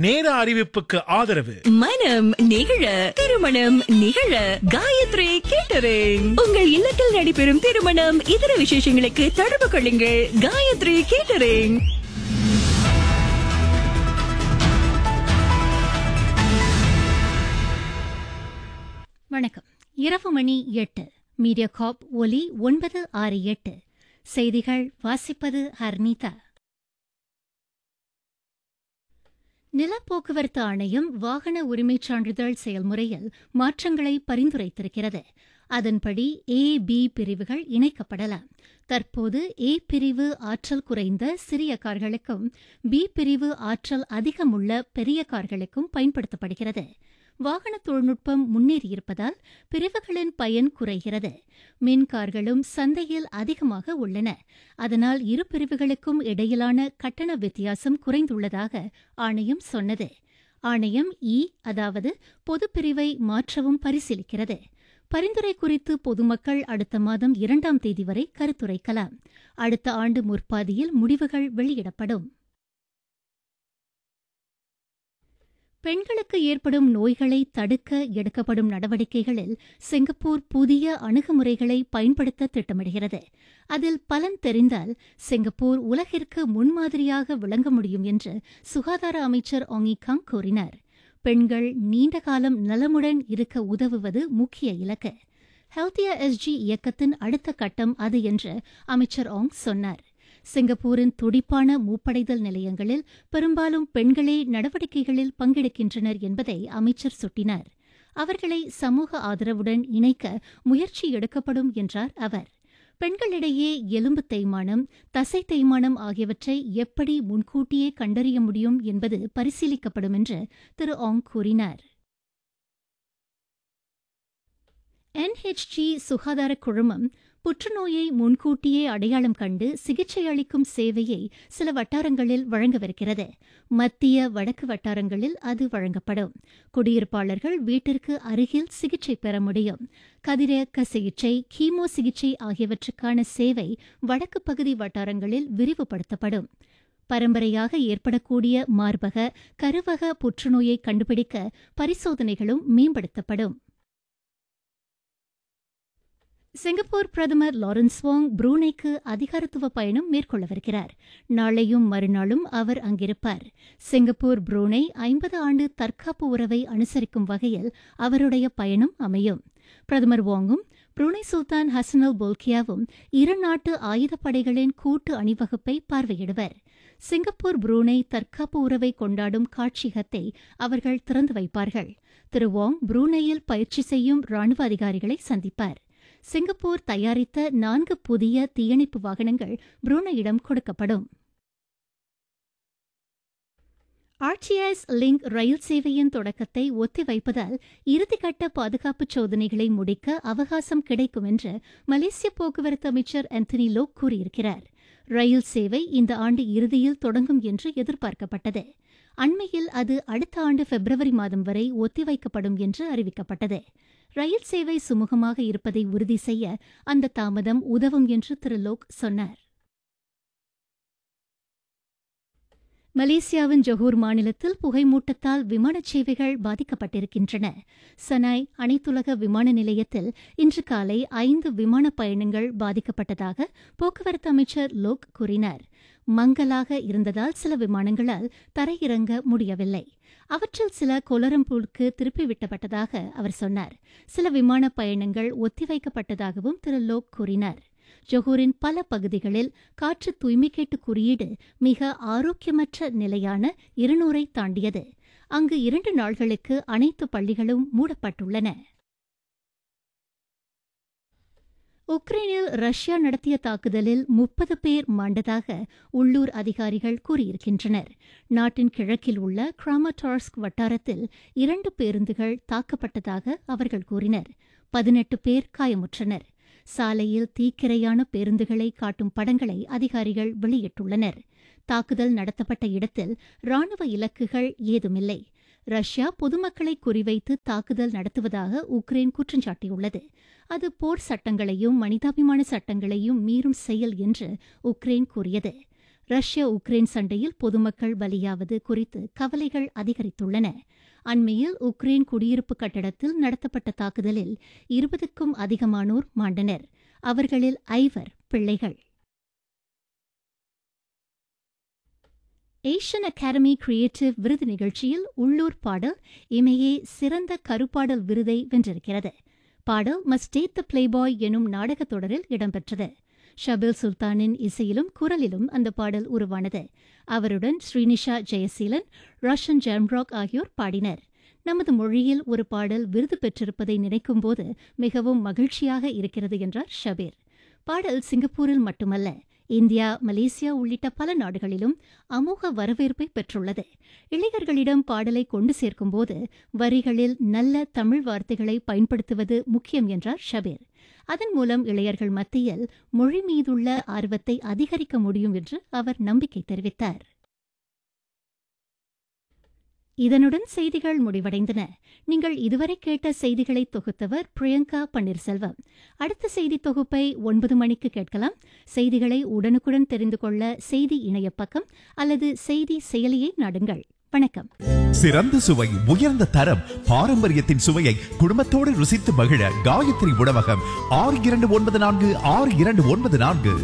நேர அறிவிப்புக்கு ஆதரவு மனம் நிகழ திருமணம் நிகழ காயத்ரி கேட்டரிங் உங்கள் இல்லத்தில் நடைபெறும் திருமணம் இதர விசேஷங்களுக்கு தொடர்பு கொள்ளுங்கள் காயத்ரி கேட்டரிங் வணக்கம் இரவு மணி எட்டு மீடியா காப் ஒலி ஒன்பது ஆறு எட்டு செய்திகள் வாசிப்பது ஹர்னிதா நிலப்போக்குவரத்து ஆணையம் வாகன உரிமைச் சான்றிதழ் செயல்முறையில் மாற்றங்களை பரிந்துரைத்திருக்கிறது அதன்படி ஏ பி பிரிவுகள் இணைக்கப்படலாம் தற்போது ஏ பிரிவு ஆற்றல் குறைந்த சிறிய கார்களுக்கும் பி பிரிவு ஆற்றல் அதிகமுள்ள பெரிய கார்களுக்கும் பயன்படுத்தப்படுகிறது வாகன தொழில்நுட்பம் முன்னேறியிருப்பதால் பிரிவுகளின் பயன் குறைகிறது மின் கார்களும் சந்தையில் அதிகமாக உள்ளன அதனால் இரு பிரிவுகளுக்கும் இடையிலான கட்டண வித்தியாசம் குறைந்துள்ளதாக ஆணையம் சொன்னது ஆணையம் இ அதாவது பொதுப்பிரிவை மாற்றவும் பரிசீலிக்கிறது பரிந்துரை குறித்து பொதுமக்கள் அடுத்த மாதம் இரண்டாம் தேதி வரை கருத்துரைக்கலாம் அடுத்த ஆண்டு முற்பாதியில் முடிவுகள் வெளியிடப்படும் பெண்களுக்கு ஏற்படும் நோய்களை தடுக்க எடுக்கப்படும் நடவடிக்கைகளில் சிங்கப்பூர் புதிய அணுகுமுறைகளை பயன்படுத்த திட்டமிடுகிறது அதில் பலன் தெரிந்தால் சிங்கப்பூர் உலகிற்கு முன்மாதிரியாக விளங்க முடியும் என்று சுகாதார அமைச்சர் ஒங்கி காங் கூறினார் பெண்கள் நீண்ட காலம் நலமுடன் இருக்க உதவுவது முக்கிய இலக்கு ஹெல்த்தியா எஸ்ஜி இயக்கத்தின் அடுத்த கட்டம் அது என்று அமைச்சர் ஆங் சொன்னார் சிங்கப்பூரின் துடிப்பான மூப்படைதல் நிலையங்களில் பெரும்பாலும் பெண்களே நடவடிக்கைகளில் பங்கெடுக்கின்றனர் என்பதை அமைச்சர் சுட்டினார் அவர்களை சமூக ஆதரவுடன் இணைக்க முயற்சி எடுக்கப்படும் என்றார் அவர் பெண்களிடையே எலும்பு தேய்மானம் தசை தேய்மானம் ஆகியவற்றை எப்படி முன்கூட்டியே கண்டறிய முடியும் என்பது பரிசீலிக்கப்படும் என்று திரு ஆங் கூறினார் என்ஹெச்ஜி சுகாதார குழுமம் புற்றுநோயை முன்கூட்டியே அடையாளம் கண்டு சிகிச்சை அளிக்கும் சேவையை சில வட்டாரங்களில் வழங்கவிருக்கிறது மத்திய வடக்கு வட்டாரங்களில் அது வழங்கப்படும் குடியிருப்பாளர்கள் வீட்டிற்கு அருகில் சிகிச்சை பெற முடியும் கதிரியக்க சிகிச்சை கீமோ சிகிச்சை ஆகியவற்றுக்கான சேவை வடக்கு பகுதி வட்டாரங்களில் விரிவுபடுத்தப்படும் பரம்பரையாக ஏற்படக்கூடிய மார்பக கருவக புற்றுநோயை கண்டுபிடிக்க பரிசோதனைகளும் மேம்படுத்தப்படும் சிங்கப்பூர் பிரதமர் லாரன்ஸ் வாங் புரூனேக்கு அதிகாரத்துவ பயணம் மேற்கொள்ளவிருக்கிறார் நாளையும் மறுநாளும் அவர் அங்கிருப்பார் சிங்கப்பூர் புரூனே ஐம்பது ஆண்டு தற்காப்பு உறவை அனுசரிக்கும் வகையில் அவருடைய பயணம் அமையும் பிரதமர் வாங்கும் புரூனே சுல்தான் ஹசனல் போல்கியாவும் இரு நாட்டு ஆயுதப்படைகளின் கூட்டு அணிவகுப்பை பார்வையிடுவர் சிங்கப்பூர் புரூனே தற்காப்பு உறவை கொண்டாடும் காட்சியகத்தை அவர்கள் திறந்து வைப்பார்கள் திரு வாங் புரூனேயில் பயிற்சி செய்யும் ராணுவ அதிகாரிகளை சந்திப்பார் சிங்கப்பூர் தயாரித்த நான்கு புதிய தீயணைப்பு வாகனங்கள் புரூனையிடம் கொடுக்கப்படும் ஆர்டிஎஸ் லிங்க் ரயில் சேவையின் தொடக்கத்தை ஒத்திவைப்பதால் இறுதிக்கட்ட பாதுகாப்பு சோதனைகளை முடிக்க அவகாசம் கிடைக்கும் என்று மலேசிய போக்குவரத்து அமைச்சர் ஆந்தனி லோக் கூறியிருக்கிறார் ரயில் சேவை இந்த ஆண்டு இறுதியில் தொடங்கும் என்று எதிர்பார்க்கப்பட்டது அண்மையில் அது அடுத்த ஆண்டு பிப்ரவரி மாதம் வரை ஒத்திவைக்கப்படும் என்று அறிவிக்கப்பட்டது ரயில் சேவை சுமூகமாக இருப்பதை உறுதி செய்ய அந்த தாமதம் உதவும் என்று திரு லோக் சொன்னார் மலேசியாவின் ஜொஹூர் மாநிலத்தில் புகைமூட்டத்தால் விமான சேவைகள் பாதிக்கப்பட்டிருக்கின்றன சனாய் அனைத்துலக விமான நிலையத்தில் இன்று காலை ஐந்து விமான பயணங்கள் பாதிக்கப்பட்டதாக போக்குவரத்து அமைச்சர் லோக் கூறினார் மங்கலாக இருந்ததால் சில விமானங்களால் தரையிறங்க முடியவில்லை அவற்றில் சில கொலரம்பூருக்கு திருப்பிவிட்டப்பட்டதாக அவர் சொன்னார் சில விமான பயணங்கள் ஒத்திவைக்கப்பட்டதாகவும் திரு லோக் கூறினார் ஜொஹூரின் பல பகுதிகளில் காற்று தூய்மைக்கேட்டு குறியீடு மிக ஆரோக்கியமற்ற நிலையான இருநூறை தாண்டியது அங்கு இரண்டு நாள்களுக்கு அனைத்து பள்ளிகளும் மூடப்பட்டுள்ளன உக்ரைனில் ரஷ்யா நடத்திய தாக்குதலில் முப்பது பேர் மாண்டதாக உள்ளூர் அதிகாரிகள் கூறியிருக்கின்றனர் நாட்டின் கிழக்கில் உள்ள கிராமடார்ஸ்க் வட்டாரத்தில் இரண்டு பேருந்துகள் தாக்கப்பட்டதாக அவர்கள் கூறினர் பதினெட்டு பேர் காயமுற்றனர் சாலையில் தீக்கிரையான பேருந்துகளை காட்டும் படங்களை அதிகாரிகள் வெளியிட்டுள்ளனர் தாக்குதல் நடத்தப்பட்ட இடத்தில் ராணுவ இலக்குகள் ஏதுமில்லை ரஷ்யா பொதுமக்களை குறிவைத்து தாக்குதல் நடத்துவதாக உக்ரைன் குற்றம் சாட்டியுள்ளது அது போர் சட்டங்களையும் மனிதாபிமான சட்டங்களையும் மீறும் செயல் என்று உக்ரைன் கூறியது ரஷ்ய உக்ரைன் சண்டையில் பொதுமக்கள் பலியாவது குறித்து கவலைகள் அதிகரித்துள்ளன அண்மையில் உக்ரைன் குடியிருப்பு கட்டடத்தில் நடத்தப்பட்ட தாக்குதலில் இருபதுக்கும் அதிகமானோர் மாண்டனர் அவர்களில் ஐவர் பிள்ளைகள் ஏஷியன் அகாடமி கிரியேட்டிவ் விருது நிகழ்ச்சியில் உள்ளூர் பாடல் இமையே சிறந்த கருப்பாடல் விருதை வென்றிருக்கிறது பாடல் மஸ்ட் டேட் த பிளேபாய் எனும் நாடகத் தொடரில் இடம்பெற்றது ஷபில் சுல்தானின் இசையிலும் குரலிலும் அந்த பாடல் உருவானது அவருடன் ஸ்ரீனிஷா ஜெயசீலன் ரோஷன் ஜாம்ராக் ஆகியோர் பாடினர் நமது மொழியில் ஒரு பாடல் விருது பெற்றிருப்பதை நினைக்கும்போது மிகவும் மகிழ்ச்சியாக இருக்கிறது என்றார் ஷபீர் பாடல் சிங்கப்பூரில் மட்டுமல்ல இந்தியா மலேசியா உள்ளிட்ட பல நாடுகளிலும் அமோக வரவேற்பை பெற்றுள்ளது இளைஞர்களிடம் பாடலை கொண்டு சேர்க்கும்போது வரிகளில் நல்ல தமிழ் வார்த்தைகளை பயன்படுத்துவது முக்கியம் என்றார் ஷபீர் அதன் மூலம் இளையர்கள் மத்தியில் மொழி மீதுள்ள ஆர்வத்தை அதிகரிக்க முடியும் என்று அவர் நம்பிக்கை தெரிவித்தார் இதனுடன் செய்திகள் முடிவடைந்தன நீங்கள் இதுவரை கேட்ட செய்திகளை தொகுத்தவர் பிரியங்கா பன்னீர்செல்வம் அடுத்த செய்தி தொகுப்பை ஒன்பது மணிக்கு கேட்கலாம் செய்திகளை உடனுக்குடன் தெரிந்து கொள்ள செய்தி இணைய பக்கம் அல்லது செய்தி செயலியை நாடுங்கள் வணக்கம் சிறந்த சுவை உயர்ந்த தரம் பாரம்பரியத்தின் சுவையை குடும்பத்தோடு ருசித்து மகிழ காயத்ரி உணவகம் ஆறு இரண்டு ஒன்பது நான்கு ஆறு இரண்டு ஒன்பது நான்கு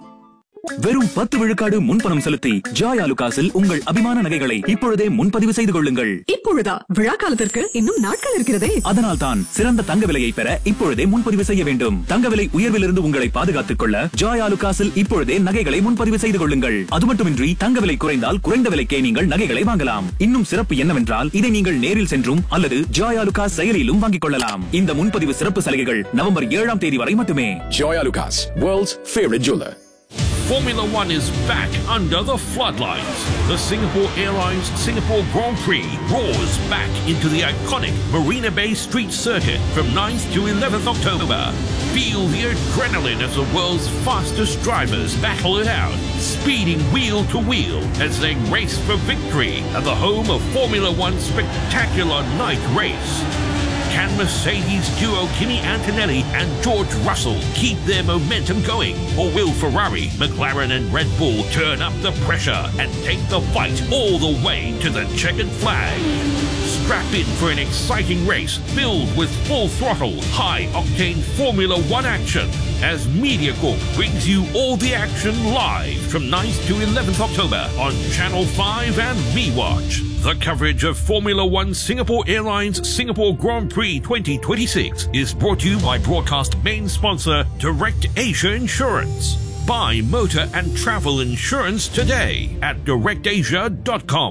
வெறும் பத்து விழுக்காடு முன்பணம் செலுத்தி ஜாய் ஆலுகாஸில் உங்கள் அபிமான நகைகளை இப்பொழுதே முன்பதிவு செய்து கொள்ளுங்கள் இப்பொழுதா விழா காலத்திற்கு இன்னும் நாட்கள் இருக்கிறதே அதனால் தான் சிறந்த தங்க விலையை பெற இப்பொழுதே முன்பதிவு செய்ய வேண்டும் தங்க விலை உயர்விலிருந்து உங்களை பாதுகாத்துக் கொள்ள ஜாய் ஆலுகாஸில் இப்பொழுதே நகைகளை முன்பதிவு செய்து கொள்ளுங்கள் அது மட்டுமின்றி தங்க விலை குறைந்தால் குறைந்த விலைக்கே நீங்கள் நகைகளை வாங்கலாம் இன்னும் சிறப்பு என்னவென்றால் இதை நீங்கள் நேரில் சென்றும் அல்லது ஜாய் ஆலுகாஸ் செயலியிலும் வாங்கிக் கொள்ளலாம் இந்த முன்பதிவு சிறப்பு சலுகைகள் நவம்பர் ஏழாம் தேதி வரை மட்டுமே Joy Lucas, world's favorite jeweler. Formula One is back under the floodlights. The Singapore Airlines Singapore Grand Prix roars back into the iconic Marina Bay Street Circuit from 9th to 11th October. Feel the adrenaline as the world's fastest drivers battle it out, speeding wheel to wheel as they race for victory at the home of Formula One's spectacular night race. Can Mercedes duo Kimi Antonelli and George Russell keep their momentum going? Or will Ferrari, McLaren, and Red Bull turn up the pressure and take the fight all the way to the checkered flag? Strap in for an exciting race filled with full throttle, high octane Formula One action as MediaCorp brings you all the action live from 9th to 11th October on Channel 5 and MeWatch. The coverage of Formula One Singapore Airlines Singapore Grand Prix 2026 is brought to you by broadcast main sponsor Direct Asia Insurance. Buy motor and travel insurance today at directasia.com.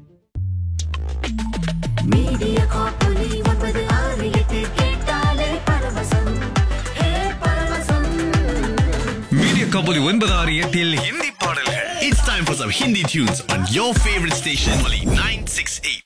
Media காப்பொலி ஒன்பது ஆறு எட்டு கேட்டாலே பரவசம் ஹே பரவசம் media கபோலி ஒன்பது ஆறு எட்டில் ஹிந்தி பாடல்கள் It's time for some Hindi tunes on your favorite station, Molly 968.